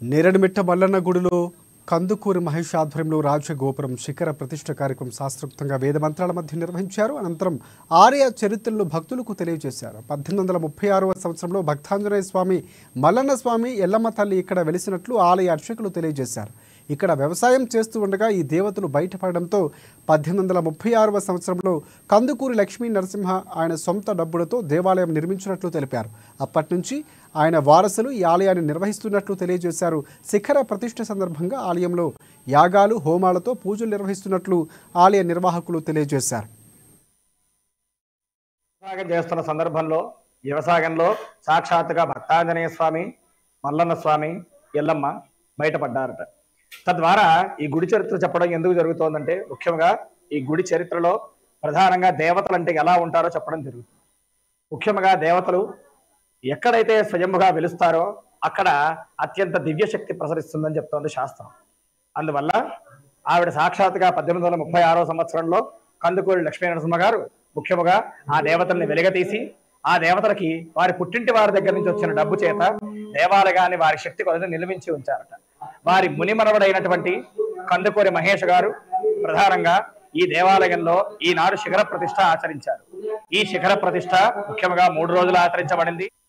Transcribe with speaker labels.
Speaker 1: నేరడిమిట్ట మల్లన్న గుడిలో కందుకూరి మహేష్ ఆధ్వర్యంలో రాజగోపురం శిఖర ప్రతిష్ఠ కార్యక్రమం శాస్త్రోక్తంగా వేద మంత్రాల మధ్య నిర్వహించారు అనంతరం ఆర్య చరిత్రలు భక్తులకు తెలియజేశారు పద్దెనిమిది వందల ముప్పై ఆరవ సంవత్సరంలో భక్తాంజనేయ స్వామి మల్లన్న స్వామి ఎల్లమ్మ తల్లి ఇక్కడ వెలిసినట్లు ఆలయ అర్చకులు తెలియజేశారు ఇక్కడ వ్యవసాయం చేస్తూ ఉండగా ఈ దేవతలు బయటపడడంతో పద్దెనిమిది వందల ముప్పై ఆరవ సంవత్సరంలో కందుకూరి లక్ష్మీ నరసింహ ఆయన సొంత డబ్బులతో దేవాలయం నిర్మించినట్లు తెలిపారు అప్పటి నుంచి ఆయన వారసులు ఈ ఆలయాన్ని నిర్వహిస్తున్నట్లు తెలియజేశారు శిఖర ప్రతిష్ఠ సందర్భంగా ఆలయంలో యాగాలు హోమాలతో పూజలు నిర్వహిస్తున్నట్లు ఆలయ నిర్వాహకులు తెలియజేశారు
Speaker 2: వ్యవసాయం చేస్తున్న సందర్భంలో వ్యవసాయంలో సాక్షాత్తుగా భక్తాంజనేయ స్వామి మల్లన్న స్వామి ఎల్లమ్మ బయటపడ్డారట తద్వారా ఈ గుడి చరిత్ర చెప్పడం ఎందుకు జరుగుతోందంటే ముఖ్యంగా ఈ గుడి చరిత్రలో ప్రధానంగా దేవతలు అంటే ఎలా ఉంటారో చెప్పడం జరుగుతుంది ముఖ్యంగా దేవతలు ఎక్కడైతే స్వయంగా వెలుస్తారో అక్కడ అత్యంత దివ్య శక్తి ప్రసరిస్తుందని చెప్తోంది శాస్త్రం అందువల్ల ఆవిడ సాక్షాత్గా పద్దెనిమిది వందల ముప్పై ఆరో సంవత్సరంలో కందుకూరి లక్ష్మీ నరసింహ గారు ముఖ్యముగా ఆ దేవతల్ని వెలుగతీసి ఆ దేవతలకి వారి పుట్టింటి వారి దగ్గర నుంచి వచ్చిన డబ్బు చేత దేవాలయాన్ని వారి శక్తి కొలది నిలిమించి ఉంచారట వారి మునిమనవడైనటువంటి కందుకూరి మహేష్ గారు ప్రధానంగా ఈ దేవాలయంలో ఈనాడు శిఖర ప్రతిష్ట ఆచరించారు ఈ శిఖర ప్రతిష్ట ముఖ్యంగా మూడు రోజులు ఆచరించబడింది